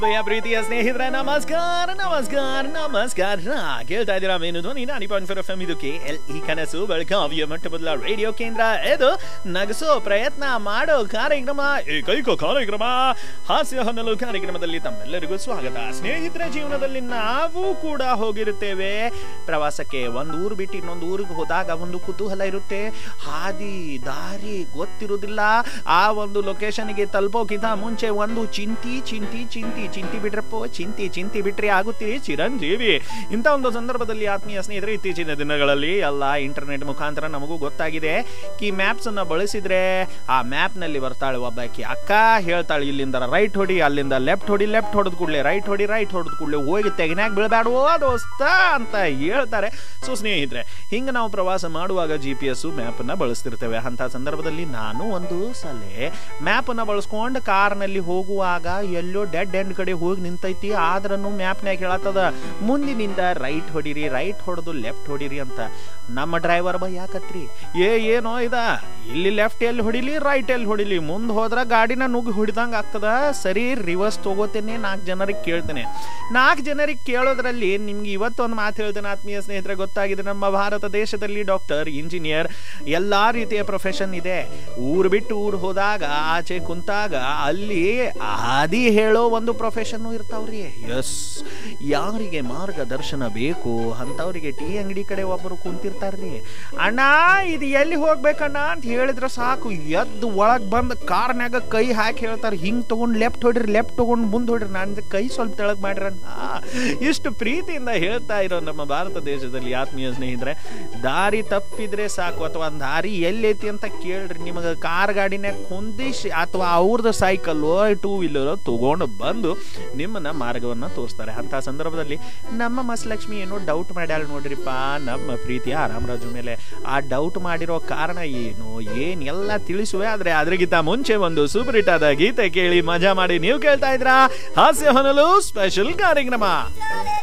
ಪ್ರಿಯ ಪ್ರೀತಿಯ ಸ್ನೇಹಿತರೆ ನಮಸ್ಕಾರ ನಮಸ್ಕಾರ ನಮಸ್ಕಾರ ಕೇಳ್ತಾ ಇದ್ದೀರಾ ಮೇನು ಧ್ವನಿ ನಾನಿ ಪಾಯಿಂಟ್ ಫೋರ್ ಎಫ್ ಎಂ ಇದು ಕೆ ಎಲ್ ಈ ಕನಸು ಬೆಳಗಾವಿಯ ಮೊಟ್ಟ ಮೊದಲ ರೇಡಿಯೋ ಕೇಂದ್ರ ಇದು ನಗಸೋ ಪ್ರಯತ್ನ ಮಾಡೋ ಕಾರ್ಯಕ್ರಮ ಏಕೈಕ ಕಾರ್ಯಕ್ರಮ ಹಾಸ್ಯ ಹೊನ್ನಲು ಕಾರ್ಯಕ್ರಮದಲ್ಲಿ ತಮ್ಮೆಲ್ಲರಿಗೂ ಸ್ವಾಗತ ಸ್ನೇಹಿತರ ಜೀವನದಲ್ಲಿ ನಾವು ಕೂಡ ಹೋಗಿರುತ್ತೇವೆ ಪ್ರವಾಸಕ್ಕೆ ಒಂದು ಊರು ಬಿಟ್ಟು ಇನ್ನೊಂದು ಊರಿಗೆ ಹೋದಾಗ ಒಂದು ಕುತೂಹಲ ಇರುತ್ತೆ ಹಾದಿ ದಾರಿ ಗೊತ್ತಿರುವುದಿಲ್ಲ ಆ ಒಂದು ಲೊಕೇಶನ್ಗೆ ತಲುಪೋಕ್ಕಿಂತ ಮುಂಚೆ ಒಂದು ಚಿಂತಿ ಚಿಂತಿ ಚಿಂತಿ ಚಿಂತಿ ಬಿಟ್ರಪ್ಪ ಚಿಂತಿ ಚಿಂತಿ ಬಿಟ್ರೆ ಆಗುತ್ತೀರಿ ಚಿರಂಜೀವಿ ಇಂಥ ಒಂದು ಸಂದರ್ಭದಲ್ಲಿ ಆತ್ಮೀಯ ಸ್ನೇಹಿತರೆ ಇತ್ತೀಚಿನ ದಿನಗಳಲ್ಲಿ ಎಲ್ಲ ಇಂಟರ್ನೆಟ್ ಮುಖಾಂತರ ನಮಗೂ ಗೊತ್ತಾಗಿದೆ ಕಿ ಮ್ಯಾಪ್ಸ್ ಅನ್ನ ಬಳಸಿದ್ರೆ ಆ ಮ್ಯಾಪ್ ನಲ್ಲಿ ಬರ್ತಾಳೆ ಒಬ್ಬಾಕಿ ಅಕ್ಕ ಹೇಳ್ತಾಳೆ ಇಲ್ಲಿಂದ ರೈಟ್ ಹೊಡಿ ಅಲ್ಲಿಂದ ಲೆಫ್ಟ್ ಹೊಡಿ ಲೆಫ್ಟ್ ಹೊಡೆದ್ ಕೂಡಲೇ ರೈಟ್ ಹೊಡಿ ರೈಟ್ ಹೊಡೆದ್ ಕೂಡಲೇ ಹೋಗಿ ತೆಗಿನಾಗ ಬೀಳ್ಬೇಡವೋ ದೋಸ್ತ ಅಂತ ಹೇಳ್ತಾರೆ ಸೊ ಸ್ನೇಹಿತರೆ ಹಿಂಗೆ ನಾವು ಪ್ರವಾಸ ಮಾಡುವಾಗ ಜಿ ಪಿ ಎಸ್ ಮ್ಯಾಪ್ ಅನ್ನ ಬಳಸ್ತಿರ್ತೇವೆ ಅಂತ ಸಂದರ್ಭದಲ್ಲಿ ನಾನು ಒಂದು ಸಲ ಮ್ಯಾಪ್ ಅನ್ನ ಬಳಸ್ಕೊಂಡು ಕಾರ್ನಲ್ಲಿ ಹೋಗುವಾಗ ಎಲ್ಲೋ ಡೆಡ್ ಎಂಡ್ ಕಡೆ ಹೋಗಿ ನಿಂತೈತಿ ಆದ್ರೂ ಮ್ಯಾಪ್ನ್ಯಾಗ ಹೇಳತ್ತದ ಮುಂದಿನಿಂದ ರೈಟ್ ಹೊಡಿರಿ ರೈಟ್ ಹೊಡೆದು ಲೆಫ್ಟ್ ಹೊಡಿರಿ ಅಂತ ನಮ್ಮ ಡ್ರೈವರ್ ಬೈ ಯಾಕತ್ರಿ ಏ ಏನೋ ಇದ ಇಲ್ಲಿ ಲೆಫ್ಟ್ ಎಲ್ಲಿ ಹೊಡಿಲಿ ರೈಟ್ ಎಲ್ಲಿ ಹೊಡಿಲಿ ಮುಂದೆ ಹೋದ್ರ ಗಾಡಿನ ನುಗ್ಗಿ ಹೊಡಿದಂಗ ಆಗ್ತದ ಸರಿ ರಿವರ್ಸ್ ತಗೋತೇನೆ ನಾಲ್ಕು ಜನರಿಗೆ ಕೇಳ್ತೇನೆ ನಾಲ್ಕು ಜನರಿಗೆ ಕೇಳೋದ್ರಲ್ಲಿ ನಿಮ್ಗೆ ಇವತ್ತೊಂದು ಮಾತು ಹೇಳ್ತೇನೆ ಆತ್ಮೀಯ ಸ್ನೇಹಿತರೆ ಗೊತ್ತಾಗಿದೆ ನಮ್ಮ ಭಾರತ ದೇಶದಲ್ಲಿ ಡಾಕ್ಟರ್ ಇಂಜಿನಿಯರ್ ಎಲ್ಲಾ ರೀತಿಯ ಪ್ರೊಫೆಷನ್ ಇದೆ ಊರು ಬಿಟ್ಟು ಊರು ಹೋದಾಗ ಆಚೆ ಕುಂತಾಗ ಅಲ್ಲಿ ಆದಿ ಹೇಳೋ ಒಂದು ಪ್ರೊಫೆಷನ್ ಇರ್ತಾವ್ರಿ ಎಸ್ ಯಾರಿಗೆ ಮಾರ್ಗದರ್ಶನ ಬೇಕು ಅಂತವ್ರಿಗೆ ಟೀ ಅಂಗಡಿ ಕಡೆ ಒಬ್ಬರು ಕುಂತಿರ್ತಾರ್ರಿ ಅಣ್ಣ ಇದು ಎಲ್ಲಿ ಹೋಗ್ಬೇಕಣ್ಣ ಅಂತ ಹೇಳಿದ್ರೆ ಸಾಕು ಎದ್ದು ಒಳಗ್ ಬಂದ್ ಕಾರ್ನ್ಯಾಗ ಕೈ ಹಾಕಿ ಹೇಳ್ತಾರೆ ಹಿಂಗ್ ತಗೊಂಡ್ ಲೆಫ್ಟ್ ಹೊಡ್ರಿ ಲೆಫ್ಟ್ ತಗೊಂಡ್ ಮುಂದ್ ಹೊಡ್ರಿ ನಾನು ಕೈ ಸ್ವಲ್ಪ ತೆಳಗ್ ಮಾಡ್ರಣ್ಣ ಇಷ್ಟು ಪ್ರೀತಿಯಿಂದ ಹೇಳ್ತಾ ಇರೋ ನಮ್ಮ ಭಾರತ ದೇಶದಲ್ಲಿ ಆತ್ಮೀಯ ಸ್ನೇಹಿತರೆ ದಾರಿ ತಪ್ಪಿದ್ರೆ ಸಾಕು ಅಥವಾ ದಾರಿ ಎಲ್ಲೈತಿ ಅಂತ ಕೇಳ್ರಿ ನಿಮಗೆ ಕಾರ್ ಗಾಡಿನಾಗ ಕುಂದಿಸಿ ಅಥವಾ ಅವ್ರದ್ದು ಸೈಕಲ್ಲು ಟೂ ವೀಲರ್ ತಗೊಂಡು ಬಂದು ನಿಮ್ಮನ್ನ ಮಾರ್ಗವನ್ನ ತೋರಿಸ್ತಾರೆ ಅಂತ ಸಂದರ್ಭದಲ್ಲಿ ನಮ್ಮ ಮಸ್ಲಕ್ಷ್ಮಿ ಏನೋ ಡೌಟ್ ಮಾಡ್ಯಾಳ ನೋಡ್ರಿಪ್ಪ ನಮ್ಮ ಪ್ರೀತಿಯ ರಾಮರಾಜು ಮೇಲೆ ಆ ಡೌಟ್ ಮಾಡಿರೋ ಕಾರಣ ಏನು ಏನ್ ಎಲ್ಲ ತಿಳಿಸುವೆ ಆದ್ರೆ ಅದ್ರಗಿಂತ ಮುಂಚೆ ಒಂದು ಸೂಪರ್ ಹಿಟ್ ಆದ ಗೀತೆ ಕೇಳಿ ಮಜಾ ಮಾಡಿ ನೀವು ಕೇಳ್ತಾ ಇದ್ರಾ ಹಾಸ್ಯ ಹೊನಲು ಸ್ಪೆಷಲ್ ಕಾರ್ಯಕ್ರಮ